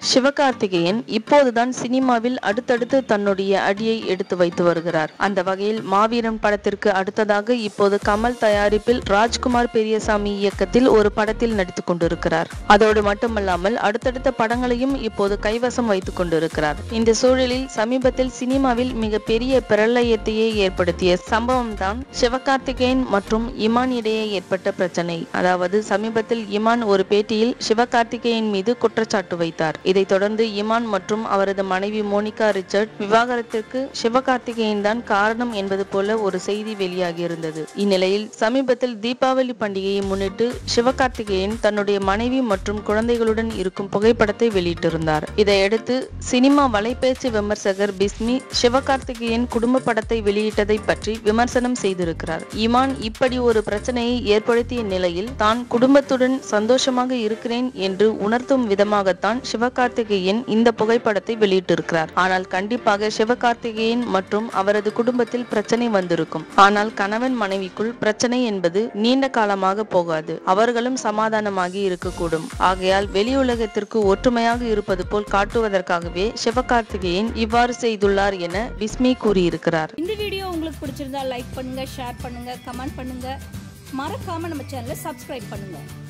சிவகார்த்திகேயன் இப்போதுதான் சினிமாவில் அடுத்தடுத்து தன்னுடைய அடியை எடுத்து வைத்து வருகிறார் அந்த வகையில் மாவீரன் படத்திற்கு அடுத்ததாக இப்போது கமல் தயாரிப்பில் ராஜ்குமார் பெரியசாமி இயக்கத்தில் ஒரு படத்தில் நடித்துக் கொண்டிருக்கிறார் அதோடு மட்டுமல்லாமல் அடுத்தடுத்த படங்களையும் இப்போது கைவசம் வைத்துக் கொண்டிருக்கிறார் இந்த சூழலில் சமீபத்தில் சினிமாவில் மிக பெரிய பிரளயத்தையே ஏற்படுத்திய சம்பவம் தான் சிவகார்த்திகேயன் மற்றும் இமான் இடையே ஏற்பட்ட பிரச்சனை அதாவது சமீபத்தில் இமான் ஒரு பேட்டியில் சிவகார்த்திகேயன் மீது குற்றச்சாட்டு வைத்தார் இதைத் தொடர்ந்து இமான் மற்றும் அவரது மனைவி மோனிகா ரிச்சர்ட் விவாகரத்திற்கு சிவகார்த்திகேயன் தான் காரணம் என்பது போல ஒரு செய்தி வெளியாகி இருந்தது இந்நிலையில் சமீபத்தில் தீபாவளி பண்டிகையை முன்னிட்டு சிவகார்த்திகேயன் தன்னுடைய மனைவி மற்றும் குழந்தைகளுடன் இருக்கும் புகைப்படத்தை வெளியிட்டிருந்தார் இதையடுத்து சினிமா வலைபேச்சு விமர்சகர் பிஸ்மி சிவகார்த்திகேயன் குடும்ப படத்தை வெளியிட்டதை பற்றி விமர்சனம் செய்திருக்கிறார் இமான் இப்படி ஒரு பிரச்சனையை ஏற்படுத்திய நிலையில் தான் குடும்பத்துடன் சந்தோஷமாக இருக்கிறேன் என்று உணர்த்தும் விதமாகத்தான் சிவகார்த்திகேயன் இந்த புகைப்படத்தை வெளியிட்டிருக்கிறார் ஆனால் கண்டிப்பாக சிவகார்த்திகேயன் மற்றும் அவரது குடும்பத்தில் பிரச்சனை வந்திருக்கும் ஆனால் கணவன் மனைவிக்குள் பிரச்சனை என்பது நீண்ட காலமாக போகாது அவர்களும் சமாதானமாகி இருக்கக்கூடும் ஆகையால் வெளியுலகத்திற்கு ஒற்றுமையாக இருப்பது போல் காட்டுவதற்காகவே சிவகார்த்திகேயன் இவ்வாறு செய்துள்ளார் என விஸ்மி கூறியிருக்கிறார் இந்த வீடியோ உங்களுக்கு பிடிச்சிருந்தா லைக் பண்ணுங்க ஷேர் பண்ணுங்க கமெண்ட் பண்ணுங்க மறக்காம நம்ம சேனலை சப்ஸ்கிரைப் பண்ணுங்க